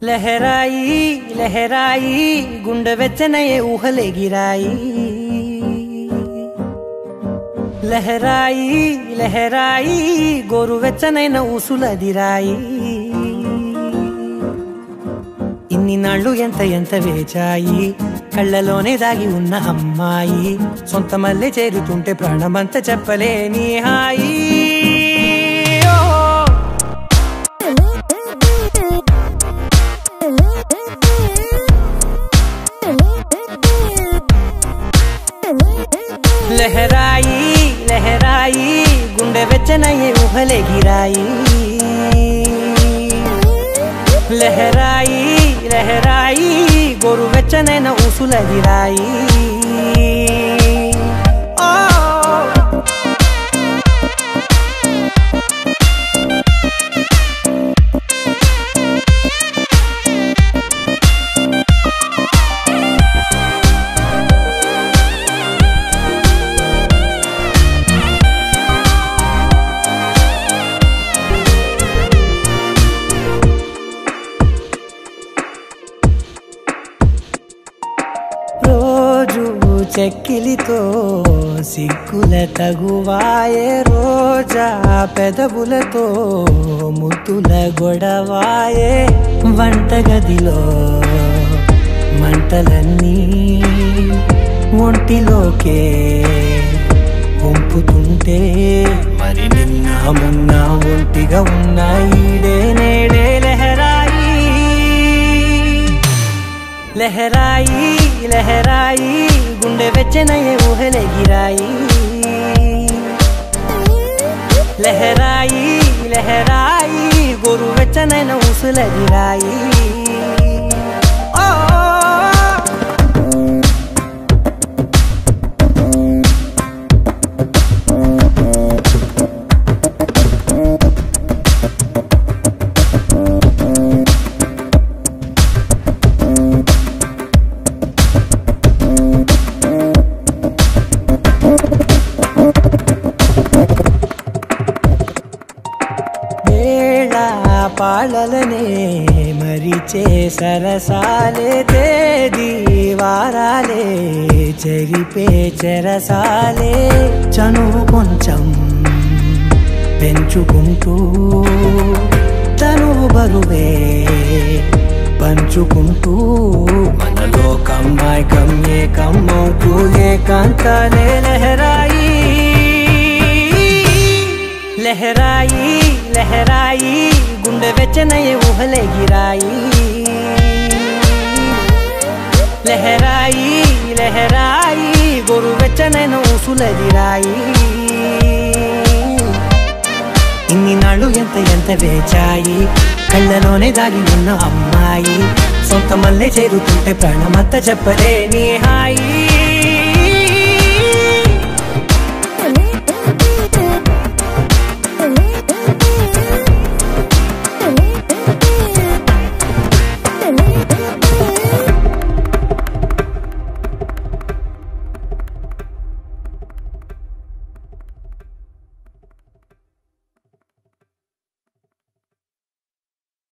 లహరాయి లహరాయి గుండె వెచ్చనయే ఊహలెగిరాయి లహరాయి లహరాయి గోరు వెచ్చనైన ఊసులదిరాయి ఇన్ని నాళ్ళు ఎంత ఎంత వేచాయి కళ్ళలోనే దాగి ఉన్న అమ్మాయి సొంత మల్లె చేరుతుంటే ప్రాణమంతా చెప్పలేని హాయి ఓ లహరాయి లహరాయి గుండె వెచ్చనయ్యే ఊహలెగిరాయి లహరాయి లహరాయి గోరు వెచ్చనైన ఊసులగిరాయి ఓ రోజు చెక్కిలితో సిగ్గుల తగువాయే రోజా పెదవులతో ముద్దుల గొడవాయే వంటగదిలో మంటలన్నీ ఒంటిలోకే వంపుతుంటే మరి నిన్న మొన్న ఒంటిగా ఉన్న ఈడే నేడే లహరాయి లహరాయి లహరాయి గుండె వెచ్చనయ్యే ఊహలెగిరాయి లహరాయి లహరాయి గోరు వెచ్చనైన ఊసులగిరాయి ఓ వేళ పాలలనే మరిచే సరసాలే తేదీ వారాలే చెరిపే చెరసాలే చనువు కొంచెం పెంచుకుంటూ తనువు బరువే పంచుకుంటూ మనలో కమ్మాయి కమ్మే కమ్మవుతూ ఏకాంతాలే లహరాయి లహరాయి లహరాయి గుండె వెచ్చనయ్యే ఊహలెగిరాయి లహరాయి లహరాయి గోరు వెచ్చనైన ఊసులదిరాయి ఇన్ని నాళ్ళు ఎంత ఎంత వేచాయి కళ్ళలోనే దాగి ఉన్న అమ్మాయి సొంత మల్లె చేరుతుంటే ప్రాణమంతా చెప్పలేని హాయి